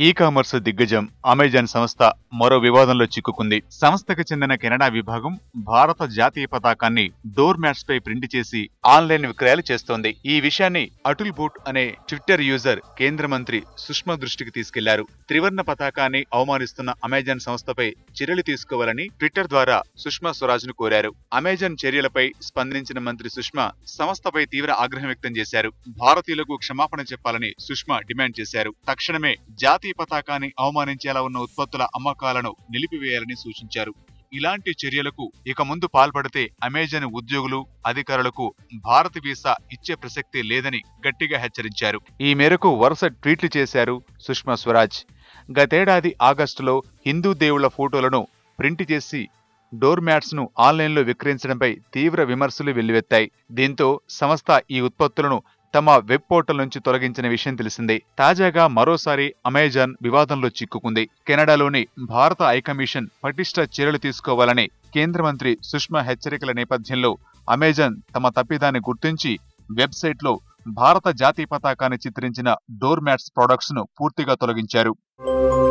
e commerce దిగ్గజం Amazon సంస్థ మరో వివాదంలో చిక్కుకుంది సంస్థకు చెందిన కెనడా విభాగం భారత జాతీయ పతాకాన్ని డోర్ మ్యాట్స్ పై ప్రింట్ చేసి ఆన్లైన్ విక్రయాలు చేస్తోంది ఈ విషయాన్ని అటుల్ బూట్ అనే ట్విట్టర్ యూజర్ కేంద్ర మంత్రి సుష్మా దృష్టికి తీసుకెళ్లారు త్రివర్ణ పతాకాన్ని అవమానిస్తున్న అమెజాన్ సంస్థపై చర్యలు తీసుకోవాలని ట్విట్టర్ ద్వారా సుష్మా స్వరాజ్ ను కోరారు అమెజాన్ చర్యలపై స్పందించిన మంత్రి సుష్మా సంస్థపై తీవ్ర ఆగ్రహం వ్యక్తం చేశారు భారతీయులకు క్షమాపణ చెప్పాలని సుష్మా డిమాండ్ చేశారు తక్షణమే జాతీయ పతాకాన్ని అవమానించేలా ఉన్న ఉత్పత్తుల అమ్మకాలను నిలిపివేయాలని సూచించారు ఇలాంటి చర్యలకు ఇక ముందు పాల్పడితే అమెజాన్ ఉద్యోగులు అధికారులకు భారత వీసా ఇచ్చే ప్రసక్తి లేదని గట్టిగా హెచ్చరించారు ఈ మేరకు వరుస ట్వీట్లు చేశారు సుష్మా స్వరాజ్ గతేడాది ఆగస్టులో హిందూ దేవుళ్ల ఫోటోలను ప్రింట్ చేసి డోర్ మ్యాట్స్ ను ఆన్లైన్లో విక్రయించడంపై తీవ్ర విమర్శలు వెల్లువెత్తాయి దీంతో సంస్థ ఈ ఉత్పత్తులను తమ వెబ్ పోర్టల్ నుంచి తొలగించిన విషయం తెలిసిందే తాజాగా మరోసారి అమెజాన్ వివాదంలో చిక్కుకుంది కెనడాలోని భారత ఐకమిషన్ పటిష్ట చర్యలు తీసుకోవాలని కేంద్ర మంత్రి సుష్మా హెచ్చరికల నేపథ్యంలో అమెజాన్ తమ తప్పిదాన్ని గుర్తించి వెబ్సైట్లో భారత జాతీయ పతాకాన్ని చిత్రించిన డోర్ మ్యాట్స్ ప్రొడక్ట్స్ ను పూర్తిగా తొలగించారు